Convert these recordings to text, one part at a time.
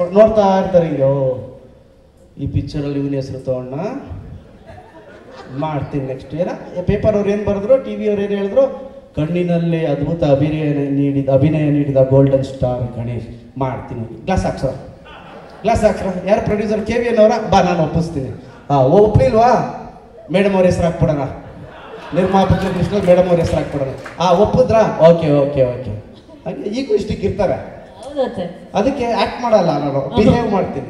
ಮಾಡ್- ನೋಡ್ತಾ ಇರ್ತಾರೆ ಹಿಂಗೆ ಓ ಈ ಪಿಕ್ಚರಲ್ಲಿ ಇವನ ಹೆಸರು ತಗೊಂಡ ಮಾಡ್ತೀನಿ ನೆಕ್ಸ್ಟ್ ಏನ ಪೇಪರ್ ಅವ್ರು ಏನು ಬರೆದ್ರು ಟಿ ವಿ ಅವ್ರು ಏನು ಹೇಳಿದ್ರು ಕಣ್ಣಿನಲ್ಲಿ ಅದ್ಭುತ ಅಭಿನಯ ನೀಡಿದ ಅಭಿನಯ ನೀಡಿದ ಗೋಲ್ಡನ್ ಸ್ಟಾರ್ ಗಣೇಶ್ ಮಾಡ್ತೀನಿ ಗ್ಲಾಸ್ ಹಾಕ್ಸೋ ಗ್ಲಾಸ್ ಹಾಕ್ಸ್ರ ಯಾರು ಪ್ರೊಡ್ಯೂಸರ್ ಕೆ ವಿ ಎನ್ ಅವರ ಬಾ ನಾನು ಒಪ್ಪಿಸ್ತೀನಿ ಹಾಂ ಒಪ್ಲಿಲ್ವಾ ಮೇಡಮ್ ಅವ್ರ ಹೆಸರು ಹಾಕ್ಬಿಡೋಣ ನಿರ್ಮಾಪಕ ಕೃಷ್ಣ ಮೇಡಮ್ ಅವ್ರ ಹೆಸರು ಹಾಕ್ಬಿಡೋಣ ಆ ಒಪ್ಪಿದ್ರಾ ಓಕೆ ಓಕೆ ಓಕೆ ಹಾಗೆ ಈಗೂ ಇಷ್ಟಕ್ಕೆ ಇರ್ತಾರೆ ಹೌದಾ ಸರ್ ಅದಕ್ಕೆ ಆಕ್ಟ್ ಮಾಡಲ್ಲ ನಾನು ಬಿಹೇವ್ ಮಾಡ್ತೀನಿ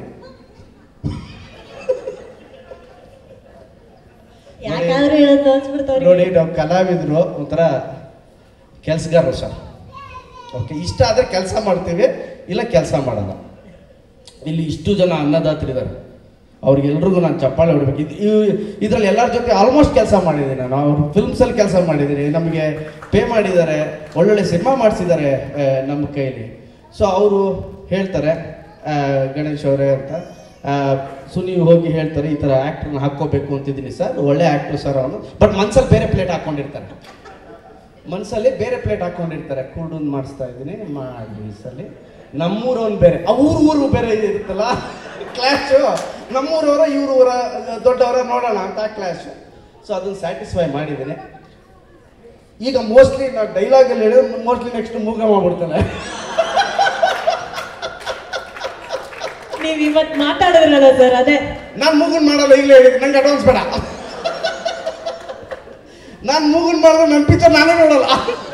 ಯಾಕಾದ್ರೂ ಹೇಳೋದು ಅನ್ಸ್ಬಿಡ್ತಾವ್ರಿ ನೋಡಿ ನಾವು ಕಲಾವಿದರು ಒಂಥರ ಕೆಲಸಗಾರರು ಸರ್ ಓಕೆ ಇಷ್ಟ ಆದರೆ ಕೆಲಸ ಮಾಡ್ತೀವಿ ಇಲ್ಲ ಕೆಲಸ ಮಾಡಲ್ಲ ಇಲ್ಲಿ ಇಷ್ಟು ಜನ ಅನ್ನದಾತರಿದ್ದಾರೆ ಅವ್ರಿಗೆಲ್ರಿಗೂ ನಾನು ಚಪ್ಪಾಳೆ ಹೊಡ್ಬೇಕು ಇದು ಇದರಲ್ಲಿ ಎಲ್ಲರ ಜೊತೆ ಆಲ್ಮೋಸ್ಟ್ ಕೆಲಸ ಮಾಡಿದ್ದೀನಿ ನಾನು ಅವ್ರು ಫಿಲ್ಮ್ಸಲ್ಲಿ ಕೆಲಸ ಮಾಡಿದ್ದೀನಿ ನಮಗೆ ಪೇ ಮಾಡಿದ್ದಾರೆ ಒಳ್ಳೊಳ್ಳೆ ಸಿನಿಮಾ ಮಾಡಿಸಿದ್ದಾರೆ ನಮ್ಮ ಕೈಲಿ ಸೊ ಅವರು ಹೇಳ್ತಾರೆ ಆ, ಗಣೇಶ್ ಅವರೇ ಅಂತ ಆ, ಸೊ ನೀವು ಹೋಗಿ ಹೇಳ್ತಾರೆ ಈ ಥರ ಆ್ಯಕ್ಟ್ರನ್ನ ಹಾಕ್ಕೋಬೇಕು ಅಂತಿದ್ದೀನಿ ಸರ್ ಒಳ್ಳೆ ಆ್ಯಕ್ಟ್ರು ಸರ್ ಅವನು ಬಟ್ ಮನ್ಸಲ್ಲಿ ಬೇರೆ ಪ್ಲೇಟ್ ಹಾಕ್ಕೊಂಡಿರ್ತಾರೆ ಮನಸ್ಸಲ್ಲಿ ಬೇರೆ ಪ್ಲೇಟ್ ಹಾಕೊಂಡಿರ್ತಾರೆ ಕೂಡನ್ ಮಾಡಿಸ್ತಾ ಇದ್ದೀನಿ ಮಾಡಿ ಸಲ್ಲಿ ನಮ್ಮೂರವನ್ ಬೇರೆ ಅವ್ರ ಊರು ಬೇರೆ ಇರುತ್ತಲ್ಲ ಕ್ಲಾಶು ನಮ್ಮೂರವರ ಇವ್ರ ಊರ ದೊಡ್ಡವರ ನೋಡೋಣ ಅಂತ ಕ್ಲಾಶ್ ಸೊ ಅದನ್ನ ಸ್ಯಾಟಿಸ್ಫೈ ಮಾಡಿದ್ದೀನಿ ಈಗ ಮೋಸ್ಟ್ಲಿ ನಾವು ಡೈಲಾಗಲ್ಲಿ ಹೇಳಿದ್ರೆ ಮೋಸ್ಟ್ಲಿ ನೆಕ್ಸ್ಟ್ ಮೂಗ ಮಾಡ್ಬಿಡ್ತಾನೆ ನೀವ್ ಇವತ್ ಮಾತಾಡಿದ್ರಲ್ಲ ಸರ್ ಅದೇ ನಾನು ಮೂಗುನ್ ಮಾಡಲ್ಲ ಈಗಲೇ ಹೇಳಿದ್ದೀನಿ ನಂಗೆ ಅಡ್ವಾನ್ಸ್ ಬೇಡ ನಾನು ಮೂಗುನ್ ಮಾಡಿದ್ರೆ ನನ್ನ ಪಿಕ್ಚರ್ ನಾನೇ ನೋಡಲ್ಲ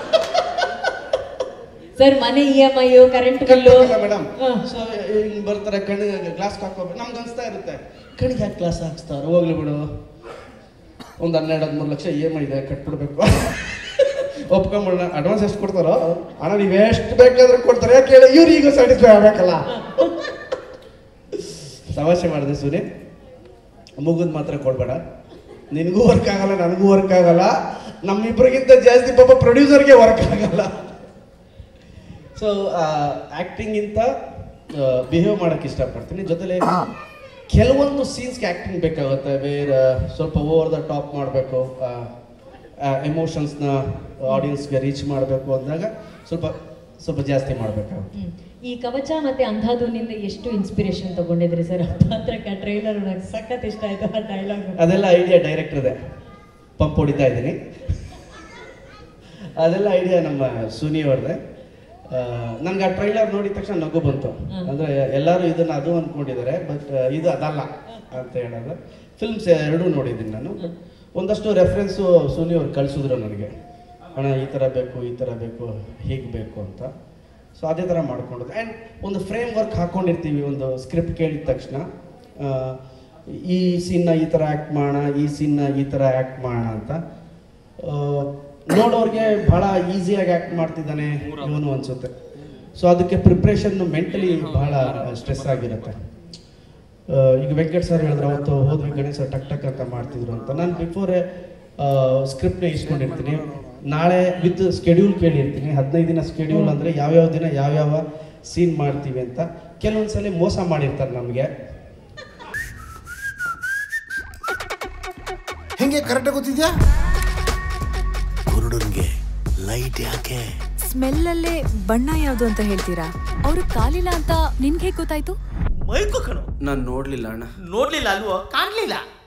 ಸರ್ ಮನೆ E M I current bill madam ಹ. ಸೊ ಹಿಂಗ್ ಬರ್ತಾರೆ ಕಣ್ಣಿಗೆ ಗ್ಲಾಸ್ ಹಾಕೋಬೇಕು ನಮ್ಗೆ ಅನ್ಸ್ತಾ ಇರುತ್ತೆ ಕಣ್ಣಿಗೆ ಯಾಕೆ ಗ್ಲಾಸ್ ಹಾಕ್ಸ್ತಾರೆ ಹೋಗ್ಲಿ ಬಿಡು ಒಂದು ಹನ್ನೆರಡು ಹದಿಮೂರು ಲಕ್ಷ ಇ ಎಮ್ ಐ ಇದೆ ಕಟ್ಬಿಡ್ಬೇಕು ಒಪ್ಕೊಂಬಿಡ ಅಡ್ವಾನ್ಸ್ ಎಷ್ಟು ಕೊಡ್ತಾರೋ ಹಣ ನೀವು ಎಷ್ಟು ಬೇಕಾದ್ರೆ ಕೊಡ್ತಾರೆ ಯಾಕೆ ಹೇಳಿ ಇವ್ರು ಈಗ ಸ್ಯಾಟಿಸ್ಫೈ ಆಗ್ಬೇಕಲ್ಲ ಸಮಸ್ಯೆ ಮಾಡಿದೆ ಸುನಿ ಮುಗಿದ್ ಮಾತ್ರ ಕೊಡ್ಬೇಡ ನಿನಗೂ ವರ್ಕ್ ಆಗಲ್ಲ ನನಗೂ ವರ್ಕ್ ಆಗಲ್ಲ ನಮ್ಮಿಬ್ಬರಿಗಿಂತ ಜಾಸ್ತಿ ಪಾಪ ಪ್ರೊಡ್ಯೂಸರ್ಗೆ ವರ್ಕ್ ಆಗಲ್ಲ ಸೊ ಆ್ಯಕ್ಟಿಂಗಿಂತ ಬಿಹೇವ್ ಮಾಡೋಕ್ಕೆ ಇಷ್ಟಪಡ್ತೀನಿ ಜೊತೆಲಿ ಕೆಲವೊಂದು ಸೀನ್ಸ್ಗೆ ಆ್ಯಕ್ಟಿಂಗ್ ಬೇಕಾಗುತ್ತೆ ಬೇರೆ ಸ್ವಲ್ಪ ಓವರ್ ದ ಟಾಪ್ ಮಾಡಬೇಕು ಎಮೋಷನ್ಸ್ನ ಆಡಿಯನ್ಸ್ಗೆ ರೀಚ್ ಮಾಡಬೇಕು ಅಂದಾಗ ಸ್ವಲ್ಪ ಸ್ವಲ್ಪ ಜಾಸ್ತಿ ಮಾಡಬೇಕಾಗುತ್ತೆ ಹ್ಮ್. ಈ ಕವಚ ಮತ್ತೆ ಅಂಧಾಧೂನಿಂದ ಎಷ್ಟು ಇನ್ಸ್ಪಿರೇಷನ್ ತಗೊಂಡಿದ್ರಿ ಸರ್ ಆ ಪಾತ್ರಕ್ಕೆ ಟ್ರೈಲರ್ ನನಗೆ ಸಖತ್ ಇಷ್ಟ ಆಯ್ತು ಆ ಡೈಲಾಗ್ ಅದೆಲ್ಲ ಐಡಿಯಾ ಡೈರೆಕ್ಟರ್ದೆ ಪಂಪ್ ಹೊಡಿತಾ ಇದ್ದೀನಿ ಅದೆಲ್ಲ ಐಡಿಯಾ ನಮ್ಮ ಸುನಿ ಅವ್ರದ್ದೆ ನನಗೆ ಆ ಟ್ರೈಲರ್ ನೋಡಿದ ತಕ್ಷಣ ನಗು ಬಂತು ಹ್ಮ್. ಅಂದರೆ ಎಲ್ಲರೂ ಇದನ್ನು ಅದು ಅಂದ್ಕೊಂಡಿದ್ದಾರೆ ಬಟ್ ಇದು ಅದಲ್ಲ ಅಂತ ಹೇಳೋದು ಫಿಲ್ಮ್ಸ್ ಎರಡೂ ನೋಡಿದ್ದೀನಿ ನಾನು ಬಟ್ ಒಂದಷ್ಟು ರೆಫರೆನ್ಸು ಸುನಿ ಅವ್ರು ಕಳಿಸಿದ್ರು ನನಗೆ ಅಣ್ಣ ಈ ಥರ ಬೇಕು ಈ ಥರ ಬೇಕು ಹೀಗೆ ಬೇಕು ಅಂತ ಸೊ ಅದೇ ಥರ ಮಾಡ್ಕೊಂಡಿದ್ದೆ ಆ್ಯಂಡ್ ಒಂದು ಫ್ರೇಮ್ ವರ್ಕ್ ಹಾಕ್ಕೊಂಡಿರ್ತೀವಿ ಒಂದು ಸ್ಕ್ರಿಪ್ಟ್ ಕೇಳಿದ ತಕ್ಷಣ ಆ, ಈ ಸೀನ್ನ ಈ ಥರ ಆ್ಯಕ್ಟ್ ಮಾಡೋಣ ಈ ಸೀನ್ನ ಈ ಥರ ಆ್ಯಕ್ಟ್ ಮಾಡೋಣ ಅಂತ ಆ, ನೋಡೋರಿಗೆ ಭಾಳ ಈಸಿಯಾಗಿ ಆ್ಯಕ್ಟ್ ಮಾಡ್ತಿದ್ದಾನೆ ಇವನು ಅನಿಸುತ್ತೆ ಸೊ ಅದಕ್ಕೆ ಪ್ರಿಪ್ರೇಷನ್ ಮೆಂಟಲಿ ಬಹಳ ಸ್ಟ್ರೆಸ್ ಆಗಿರುತ್ತೆ ಆ, ಈಗ ವೆಂಕಟ್ ಸರ್ ಹೇಳಿದ್ರು ಅವತ್ತು ಹೋದ್ವಿ ಗಣೇಶ್ ಸರ್ ಟಕ್ ಟಕ್ ಅಂತ ಮಾಡ್ತಿದ್ರು ಅಂತ ನಾನು ಬಿಫೋರೇ ಸ್ಕ್ರಿಪ್ಟ್ನ ಇಸ್ಕೊಂಡಿರ್ತೀನಿ ನಾಳೆ ವಿತ್ ಸ್ಕೆಡ್ಯೂಲ್ ಕೇಳಿರ್ತೀನಿ ಹದಿನೈದು ದಿನ ಸ್ಕೆಡ್ಯೂಲ್ ಅಂದರೆ ಯಾವ್ಯಾವ ದಿನ ಯಾವ್ಯಾವ ಸೀನ್ ಮಾಡ್ತೀವಿ ಅಂತ ಕೆಲವೊಂದು ಸಲ ಮೋಸ ಮಾಡಿರ್ತಾರೆ ನಮಗೆ ಹೆಂಗೆ ಕರೆಕ್ಟ್ ಗೊತ್ತಿದ್ಯಾ ಕುರುಡನ್ಗೆ ಲೈಟ್ ಯಾಕೆ ಸ್ಮೆಲ್ಲಲ್ಲೇ ಬಣ್ಣ ಯಾವುದು ಅಂತ ಹೇಳ್ತೀರಾ ಅವರು ಕಾಲಿಲ್ಲ ಅಂತ ನಿನ್ಗೆ ಹೇಗ್ ಗೊತ್ತಾಯ್ತು ಮೈಕು ಕಣು ನಾನು ನೋಡಲಿಲ್ಲ ಅಣ್ಣ ನೋಡ್ಲಿಲ್ಲ ಅಲ್ವೋ ಕಾಣ್ಲಿಲ್ಲ